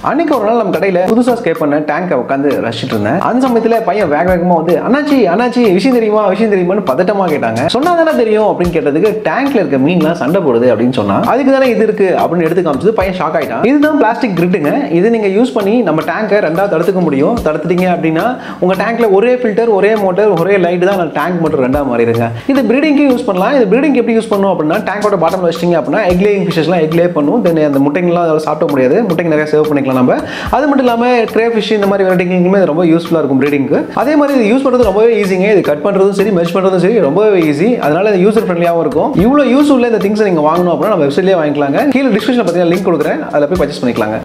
அன்னைக்கு ஒரு நாள் நம்ம கடையில புதுசா ஸ்கேப் பண்ண டேங்கை உட்காந்து ரசிச்சிட்டு இருந்தேன் அந்த சமயத்துல பையன் வேக வேகமா வந்து அண்ணாச்சி அண்ணாச்சி விஷயம் தெரியுமா விஷயம் தெரியுமான்னு பதட்டமா கேட்டாங்க சொன்னா தானே தெரியும் அப்படின்னு கேட்டதுக்கு டேங்க்ல இருக்க மீன்லாம் சண்டை போடுது அப்படின்னு சொன்னா அதுக்கு தானே இது இருக்கு அப்படின்னு எடுத்து காமிச்சது பையன் ஷாக் ஆயிட்டான் இதுதான் பிளாஸ்டிக் கிரிட்டுங்க இது நீங்க யூஸ் பண்ணி நம்ம டேங்கை ரெண்டா தடுத்துக்க முடியும் தடுத்துட்டீங்க அப்படின்னா உங்க டேங்க்ல ஒரே ஃபில்டர் ஒரே மோட்டர் ஒரே லைட் தான் டேங்க் மட்டும் ரெண்டா மாறிடுங்க இது ப்ரீடிங்க்கு யூஸ் பண்ணலாம் இது ப்ரீடிங் எப்படி யூஸ் பண்ணணும் அப்படின்னா டேங்கோட பாட்டம் வச்சிட்டீங்க அப்படின்னா எக் லேயிங் ஃபிஷஸ்லாம் எக் லே பண்ணும் தென் அந்த முட்டைங்கள்லாம் அதில் சாப்பிட முடியாது முட்டைங்க நிறைய சேவ் பண்ணிக்கலாம் நம்ம அது மட்டும் இல்லாமல் க்ரே ஃபிஷ் இந்த மாதிரி வெரைட்டிங்களுமே ரொம்ப யூஸ்ஃபுல்லாக இருக்கும் ப்ரீடிங்க்கு அதே மாதிரி இது யூஸ் பண்ணுறது ரொம்பவே ஈஸிங்க இது கட் பண்ணுறதும் சரி மெர்ச் பண்ணுறதும் சரி ரொம்பவே ஈஸி அதனால இது யூசர் ஃப்ரெண்ட்லியாகவும் இருக்கும் இவ்வளோ யூஸ் உள்ள இந்த திங்ஸ் நீங்கள் வாங்கணும் அப்படின்னா நம்ம வெப்சைட்லேயே வாங்கிக்கலாங்க கீழே டிஸ்கிரிப்ஷனில் பார்த்தீங்கன்னா லிங்க் கொடுக்குறேன் அதில் போய் பர்ச்சேஸ் பண்ணிக்கலாங்க